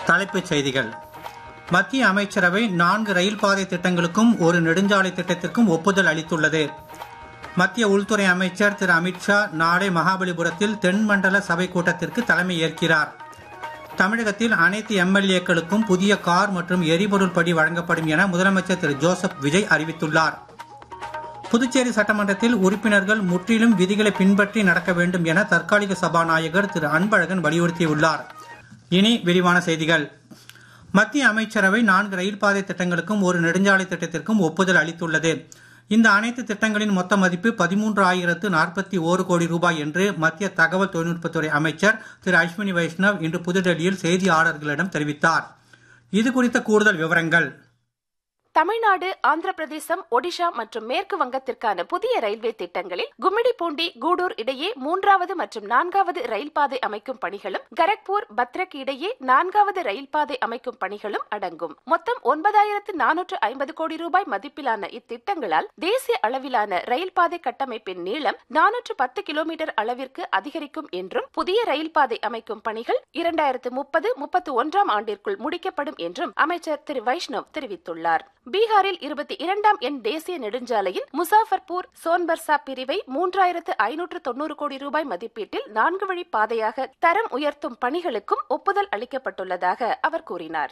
தலைப்புச் செய்திகள் மத்திய அமைச்சரவை நான்கு ரயில் பாதை திட்டங்களுக்கும் ஒரு நெடுஞ்சாலை திட்டத்திற்கும் ஒப்புதல் அளித்துள்ளது மத்திய உள்துறை அமைச்சர் திரு அமித்ஷா நாளை மகாபலிபுரத்தில் தென்மண்டல சபை கூட்டத்திற்கு தலைமை ஏற்கிறார் தமிழகத்தில் அனைத்து எம்எல்ஏக்களுக்கும் புதிய கார் மற்றும் எரிபொருள் படி வழங்கப்படும் என முதலமைச்சர் திரு ஜோசப் விஜய் அறிவித்துள்ளார் புதுச்சேரி சட்டமன்றத்தில் உறுப்பினர்கள் முற்றிலும் விதிகளை பின்பற்றி நடக்க வேண்டும் என தற்காலிக சபாநாயகர் திரு அன்பழகன் வலியுறுத்தியுள்ளார் இனி விரிவான செய்திகள் மத்திய அமைச்சரவை நான்கு ரயில் பாதை திட்டங்களுக்கும் ஒரு நெடுஞ்சாலை திட்டத்திற்கும் ஒப்புதல் அளித்துள்ளது இந்த அனைத்து திட்டங்களின் மொத்த மதிப்பு பதிமூன்று ஆயிரத்து நாற்பத்தி ஓரு கோடி ரூபாய் என்று மத்திய தகவல் தொழில்நுட்பத்துறை அமைச்சர் திரு அஸ்வினி வைஷ்ணவ் இன்று புதுடெல்லியில் செய்தியாளர்களிடம் தெரிவித்தார் இது குறித்த கூடுதல் விவரங்கள் தமிழ்நாடு ஆந்திர பிரதேசம் ஒடிஷா மற்றும் மேற்கு வங்கத்திற்கான புதிய ரயில்வே திட்டங்களில் கும்மிடிப்பூண்டி கூடூர் இடையே மூன்றாவது மற்றும் நான்காவது ரயில் பாதை அமைக்கும் பணிகளும் கரக்பூர் பத்ரக் இடையே நான்காவது ரயில் பாதை அமைக்கும் பணிகளும் அடங்கும் மொத்தம் ஒன்பதாயிரத்து நானூற்று ஐம்பது கோடி ரூபாய் மதிப்பிலான இத்திட்டங்களால் தேசிய அளவிலான ரயில் பாதை கட்டமைப்பின் நீளம் நானூற்று பத்து கிலோமீட்டர் அளவிற்கு அதிகரிக்கும் என்றும் புதிய ரயில் பாதை அமைக்கும் பணிகள் இரண்டாயிரத்து முப்பது முப்பத்தி ஒன்றாம் ஆண்டிற்குள் முடிக்கப்படும் என்றும் அமைச்சர் திரு வைஷ்ணவ் தெரிவித்துள்ளார் பீகாரில் இருபத்தி இரண்டாம் எண் தேசிய நெடுஞ்சாலையின் முசாஃபர்பூர் சோன்பர்சா பிரிவை மூன்றாயிரத்து ஐநூற்று தொன்னூறு கோடி ரூபாய் மதிப்பீட்டில் நான்கு வழி பாதையாக தரம் உயர்த்தும் பணிகளுக்கும் ஒப்புதல் அளிக்கப்பட்டுள்ளதாக அவர் கூறினார்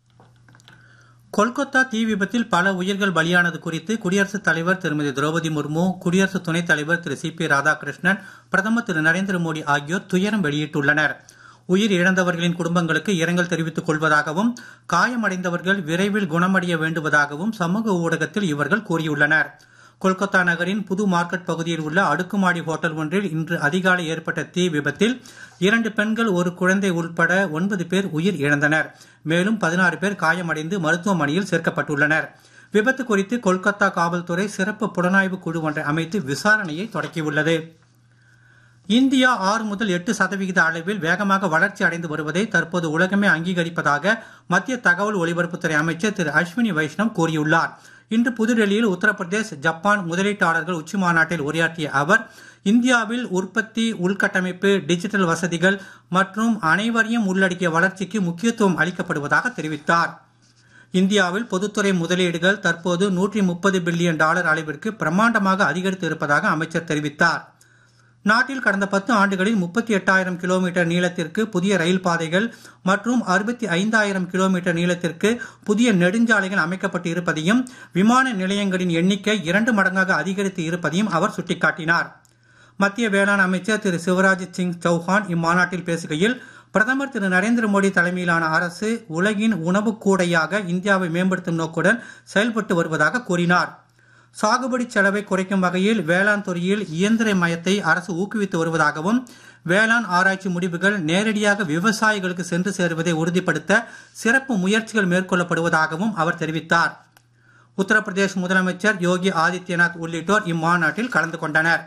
கொல்கத்தா தீ விபத்தில் பல உயிர்கள் பலியானது குறித்து குடியரசுத் தலைவர் திருமதி திரௌபதி முர்மு குடியரசு துணைத் தலைவர் திரு சி பி ராதாகிருஷ்ணன் பிரதமர் திரு நரேந்திர மோடி ஆகியோர் துயரம் வெளியிட்டுள்ளனர் உயிர் இழந்தவர்களின் குடும்பங்களுக்கு இரங்கல் தெரிவித்துக் கொள்வதாகவும் காயமடைந்தவர்கள் விரைவில் குணமடைய வேண்டுவதாகவும் சமூக ஊடகத்தில் இவர்கள் கூறியுள்ளனர் கொல்கத்தா நகரின் புது மார்க்கெட் பகுதியில் உள்ள அடுக்குமாடி ஹோட்டல் ஒன்றில் இன்று அதிகாலை ஏற்பட்ட தீ விபத்தில் இரண்டு பெண்கள் ஒரு குழந்தை உட்பட ஒன்பது பேர் உயிர் இழந்தனர் மேலும் பதினாறு பேர் காயமடைந்து மருத்துவமனையில் சேர்க்கப்பட்டுள்ளனர் விபத்து குறித்து கொல்கத்தா காவல்துறை சிறப்பு புலனாய்வு குழு ஒன்றை அமைத்து விசாரணையை தொடக்கியுள்ளது இந்தியா ஆறு முதல் எட்டு சதவிகித அளவில் வேகமாக வளர்ச்சி அடைந்து வருவதை தற்போது உலகமே அங்கீகரிப்பதாக மத்திய தகவல் ஒலிபரப்புத்துறை அமைச்சர் திரு அஸ்வினி வைஷ்ணவ் கூறியுள்ளார் இன்று புதுடெல்லியில் உத்தரப்பிரதேஷ் ஜப்பான் முதலீட்டாளர்கள் உச்சி மாநாட்டில் உரையாற்றிய அவர் இந்தியாவில் உற்பத்தி உள்கட்டமைப்பு டிஜிட்டல் வசதிகள் மற்றும் அனைவரையும் உள்ளடக்கிய வளர்ச்சிக்கு முக்கியத்துவம் அளிக்கப்படுவதாக தெரிவித்தார் இந்தியாவில் பொதுத்துறை முதலீடுகள் தற்போது நூற்றி முப்பது பில்லியன் டாலர் அளவிற்கு பிரம்மாண்டமாக அதிகரித்து இருப்பதாக அமைச்சர் தெரிவித்தார் நாட்டில் கடந்த பத்து ஆண்டுகளில் முப்பத்தி எட்டாயிரம் கிலோமீட்டர் நீளத்திற்கு புதிய ரயில் பாதைகள் மற்றும் அறுபத்தி ஐந்தாயிரம் கிலோமீட்டர் நீளத்திற்கு புதிய நெடுஞ்சாலைகள் அமைக்கப்பட்டு இருப்பதையும் விமான நிலையங்களின் எண்ணிக்கை இரண்டு மடங்காக அதிகரித்து இருப்பதையும் அவர் சுட்டிக்காட்டினார் மத்திய வேளாண் அமைச்சர் திரு சிவராஜ் சிங் சௌஹான் இம்மாநாட்டில் பேசுகையில் பிரதமர் திரு நரேந்திர மோடி தலைமையிலான அரசு உலகின் உணவு கூடையாக இந்தியாவை மேம்படுத்தும் நோக்குடன் செயல்பட்டு வருவதாக கூறினார் சாகுபடி செலவை குறைக்கும் வகையில் வேளாண் துறையில் இயந்திர மயத்தை அரசு ஊக்குவித்து வருவதாகவும் வேளாண் ஆராய்ச்சி முடிவுகள் நேரடியாக விவசாயிகளுக்கு சென்று சேருவதை உறுதிப்படுத்த சிறப்பு முயற்சிகள் மேற்கொள்ளப்படுவதாகவும் அவர் தெரிவித்தார் உத்தரப்பிரதேஷ் முதலமைச்சர் யோகி ஆதித்யநாத் உள்ளிட்டோர் இம்மாநாட்டில் கலந்து கொண்டனர்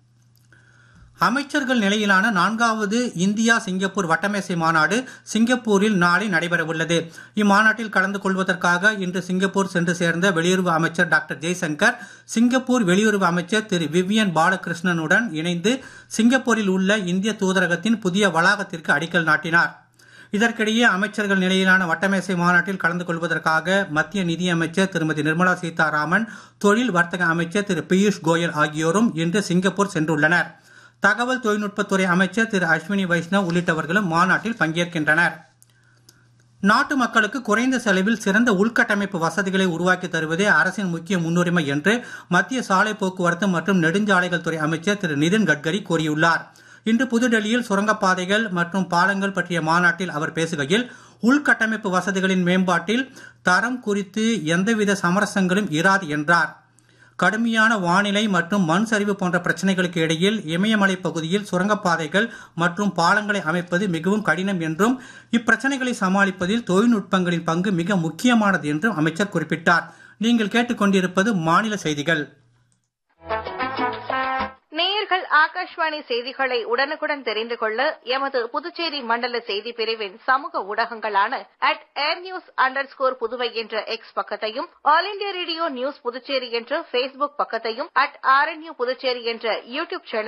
அமைச்சர்கள் நிலையிலான நான்காவது இந்தியா சிங்கப்பூர் வட்டமேசை மாநாடு சிங்கப்பூரில் நாளை நடைபெறவுள்ளது இம்மாநாட்டில் கலந்து கொள்வதற்காக இன்று சிங்கப்பூர் சென்று சேர்ந்த வெளியுறவு அமைச்சர் டாக்டர் ஜெய்சங்கர் சிங்கப்பூர் வெளியுறவு அமைச்சர் திரு விவியன் பாலகிருஷ்ணனுடன் இணைந்து சிங்கப்பூரில் உள்ள இந்திய தூதரகத்தின் புதிய வளாகத்திற்கு அடிக்கல் நாட்டினார் இதற்கிடையே அமைச்சர்கள் நிலையிலான வட்டமேசை மாநாட்டில் கலந்து கொள்வதற்காக மத்திய நிதியமைச்சர் திருமதி நிர்மலா சீதாராமன் தொழில் வர்த்தக அமைச்சர் திரு பியூஷ் கோயல் ஆகியோரும் இன்று சிங்கப்பூர் சென்றுள்ளனர் தகவல் தொழில்நுட்பத்துறை அமைச்சர் திரு அஸ்வினி வைஷ்ணவ் உள்ளிட்டவர்களும் மாநாட்டில் பங்கேற்கின்றனர் நாட்டு மக்களுக்கு குறைந்த செலவில் சிறந்த உள்கட்டமைப்பு வசதிகளை உருவாக்கி தருவதே அரசின் முக்கிய முன்னுரிமை என்று மத்திய சாலை போக்குவரத்து மற்றும் நெடுஞ்சாலைகள் துறை அமைச்சர் திரு நிதின் கட்கரி கூறியுள்ளார் இன்று புதுடெல்லியில் சுரங்கப்பாதைகள் மற்றும் பாலங்கள் பற்றிய மாநாட்டில் அவர் பேசுகையில் உள்கட்டமைப்பு வசதிகளின் மேம்பாட்டில் தரம் குறித்து எந்தவித சமரசங்களும் இராது என்றார் கடுமையான வானிலை மற்றும் மண் சரிவு போன்ற பிரச்சனைகளுக்கு இடையில் இமயமலை பகுதியில் சுரங்கப்பாதைகள் மற்றும் பாலங்களை அமைப்பது மிகவும் கடினம் என்றும் இப்பிரச்சனைகளை சமாளிப்பதில் தொழில்நுட்பங்களின் பங்கு மிக முக்கியமானது என்றும் அமைச்சர் குறிப்பிட்டார் நீங்கள் கேட்டுக்கொண்டிருப்பது மாநில செய்திகள் நேயர்கள் ஆகாஷ்வாணி செய்திகளை உடனுக்குடன் தெரிந்து கொள்ள எமது புதுச்சேரி மண்டல செய்தி பிரிவின் சமூக ஊடகங்களான at air news underscore Puduvai என்ற எக்ஸ் பக்கத்தையும் All India Radio news Puducherry என்ற பேஸ்புக் பக்கத்தையும் அட் ஆர்என்யூ புதுச்சேரி என்ற யூ டியூப் சேனல்